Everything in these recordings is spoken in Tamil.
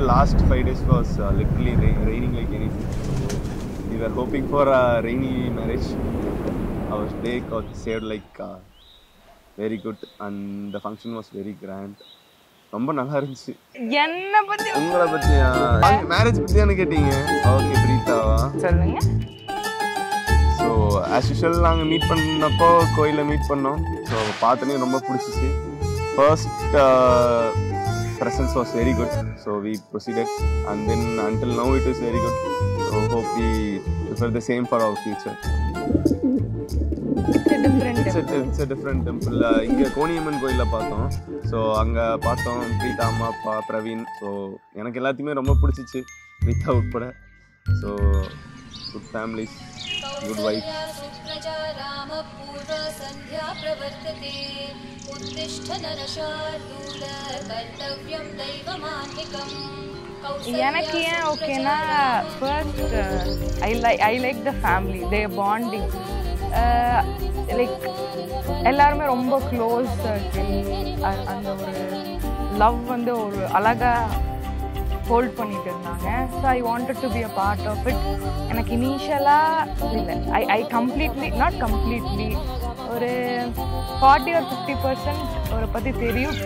last five days was uh, literally ra- raining like anything. We were hoping for a rainy marriage. Our day got saved like uh, very good, and the function was very grand. ரொம்ப நல்லா இருந்துச்சு என்ன பத்தி உங்களை பத்தி மேரேஜ் பத்தி தானே கேட்டீங்க ஓகே பிரீத்தாவா சொல்லுங்க ஸோ ஆஸ் யூஷுவல் நாங்கள் மீட் பண்ணப்போ கோயிலில் மீட் பண்ணோம் ஸோ பார்த்தோன்னே ரொம்ப பிடிச்சிச்சு first presence was very good so we proceeded and then until now it is very good so hope we prefer the same for our future different it's a, it's a different temple uh, இங்கே கோணியம்மன் கோயிலில் பார்த்தோம் ஸோ அங்கே பார்த்தோம் பிரீதா அம்மா அப்பா பிரவீன் ஸோ எனக்கு எல்லாத்தையுமே ரொம்ப பிடிச்சிச்சு பிரீதா உட்பட so good families good wife सुप्रजा रामपूर्वा सन्ध्या प्रवर्तते उत्तिष्ठ नरशार्दूल कर्तव्यं दैवमान्विकम् எனக்கு ஏன் ஓகேனா first I like I like the family they bonding like எல்லாருமே ரொம்ப க்ளோஸ் அந்த ஒரு லவ் வந்து ஒரு அழகாக ஹோல்ட் பண்ணிட்டு இருந்தாங்க so I wanted to be a part of it எனக்கு இனிஷியலாக இல்லை I I completely not completely ஒரு ஃபார்ட்டி ஒரு ஃபிஃப்டி பர்சன்ட் அவரை பற்றி தெரியும்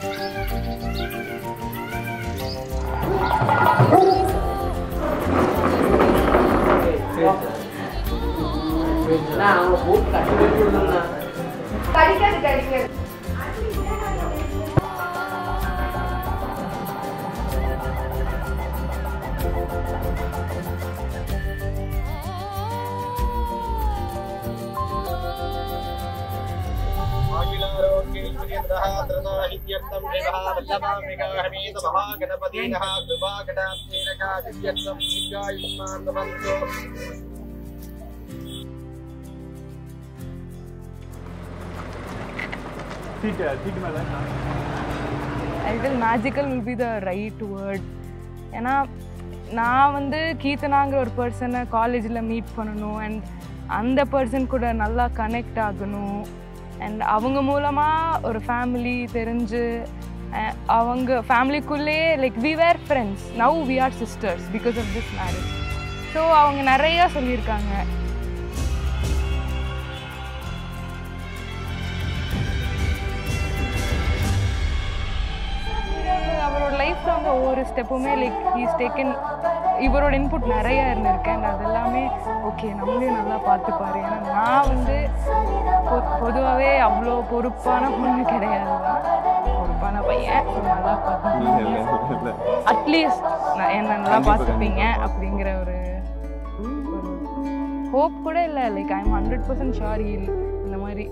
I will magical will be the right word ஏன்னா நான் வந்து கீர்த்தனாங்கிற ஒரு பர்சனை காலேஜில் மீட் பண்ணணும் அண்ட் அந்த பர்சன் கூட நல்லா கனெக்ட் ஆகணும் அண்ட் அவங்க மூலமாக ஒரு ஃபேமிலி தெரிஞ்சு அஹ், அவங்க ஃபேமிலிக்குள்ளேயே like we were friends now we are sisters because of this marriage so அவங்க நிறையா சொல்லியிருக்காங்க அவரோட லைஃப்பில் வந்து ஒவ்வொரு ஸ்டெப்புமே லைக் ஹீஸ் டேக்கன் இவரோட இன்புட் நிறைய இருந்திருக்கு and அது எல்லாமே ஓகே நம்மளையும் நல்லா பார்த்துப்பாரு ஏன்னா நான் வந்து பொதுவாகவே அவ்வளோ பொறுப்பான பொண்ணு கிடையாது தான் பொறுப்பான பையன் so நல்லா பார்த்து அட்லீஸ்ட் நான் என்ன நல்லா பார்த்துப்பீங்க அப்படிங்கிற ஒரு ஹோப் கூட இல்லை like I am hundred percent sure இந்த மாதிரி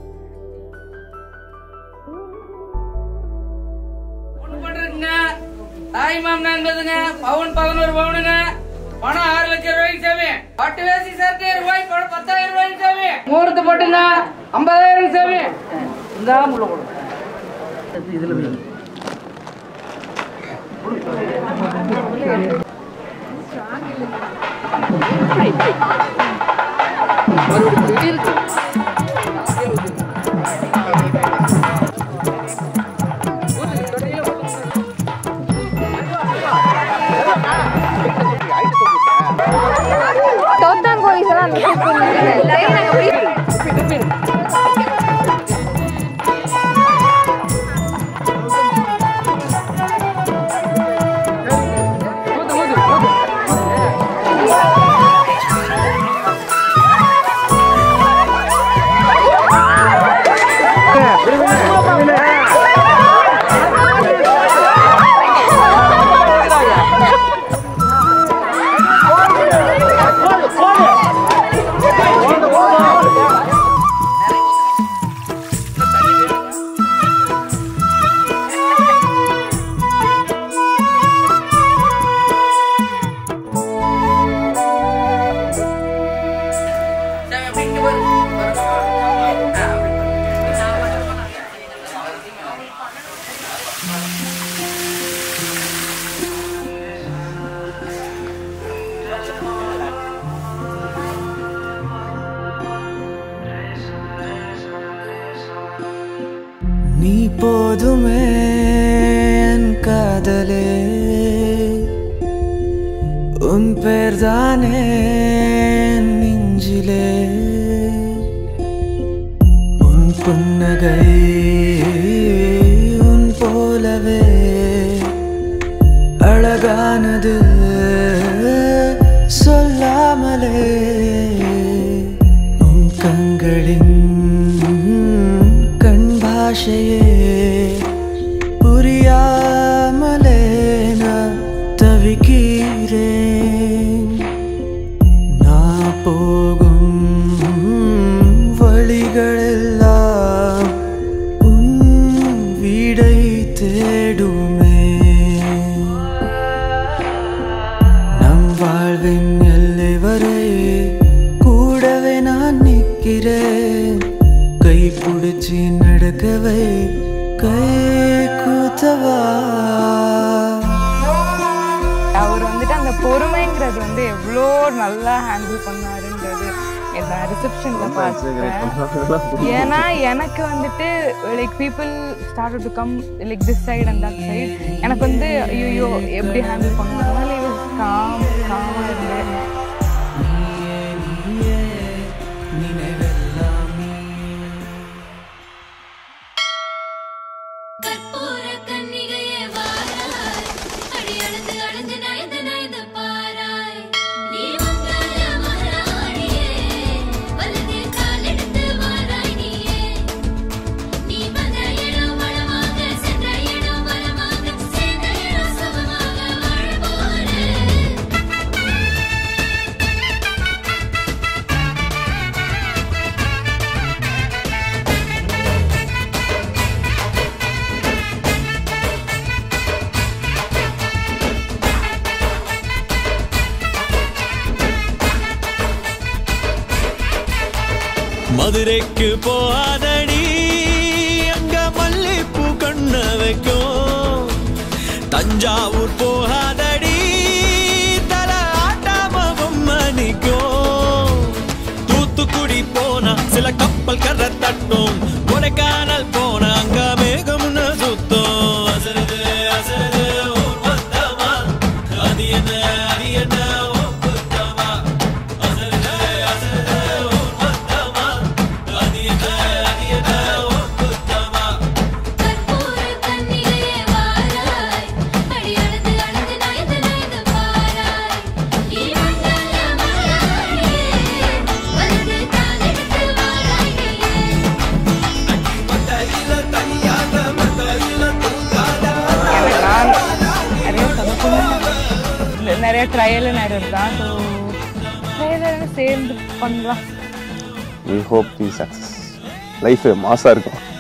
பண்றதுங்க தாய் மாமன் என்பதுங்க பவுன் பதினோரு பவுனுங்க பணம் ஆறு லட்சம் ரூபாய்க்கு சாமி பட்டு வேசி சட்டை ரூபாய் பணம் பத்தாயிரம் ரூபாய்க்கு சாமி முகூர்த்த போட்டுங்க ஐம்பதாயிரம் சாமி இந்த முள்ள போடும் இதுல சாமி அப்படி இங்க பாரு. பாரு. ஆ, அப்படி நீ போதுமே என் காதலே பேர்தானே நெஞ்சிலே உன் புன்னகை உன் போலவே அழகானது சொல்லாமலே உன் கண்களின் கண் பாஷையே புரியாமலே நான் தவிக்கிறேன் நான் போகும் வழிகளெல்லாம் உன் வீடை தேடுமே நம் வாழ்வின் எல்லை வரை கூடவே நான் நிற்கிறேன் கை பிடிச்சி நடக்கவை கை கூத்தவா அவர் வந்துட்டு அந்த பொறுமைங்கிறது வந்து எவ்வளோ நல்லா ஹேண்டில் பண்ணாருன்றது நான் ரிசப்ஷனில் பார்த்தேன் ஏன்னா எனக்கு வந்துட்டு like people start to come like this side and that side எனக்கு வந்து ஐயோ எப்படி ஹேண்டில் பண்ணுவாங்க காம் காமாக இருந்தேன் கற்பூர கன்னிகையே வாராய் அடி அளந்து அளந்து நயந்து நயந்து பாராய் நீ மங்கள மகாராணியே வலது காலெடுத்து வாராய் நீயே நீ வந்த இடம் வளமாக சென்ற இடம் வளமாக சேர்ந்த இடம் சுகமாக வாழ போறேன் மதுரைக்கு போகாதடி அங்க மல்லிப்பூ கண்ண வைக்கும் தஞ்சாவூர் போகாதடி தல ஆட்டாம பொம்மணிக்கும் தூத்துக்குடி போனா சில கப்பல் கரை தட்டும் கொடைக்கானல் போனா அங்க மேகம்னு சுத்தம் அசருது அசருது ஊர் மொத்தமா அது என்ன அது என்ன ஓ குத்தமா அசருது அசருது ஊர் மொத்தமா அது என்ன அது என்ன ஓ குத்தமா கற்பூர கன்னிகையே வாராய் அடி அளந்து அளந்து நயந்து நயந்து பாராய் நீ மங்கள மகாராணியே வலது காலெடுத்து வாராய் நீயே எனக்கு நான் நிறைய சொதப்பும் நிறைய ட்ரையல் நிறைய தான் ஸோ ட்ரையல் சேர்ந்து பண்ணலாம் we hope the success life மாசாக இருக்கும்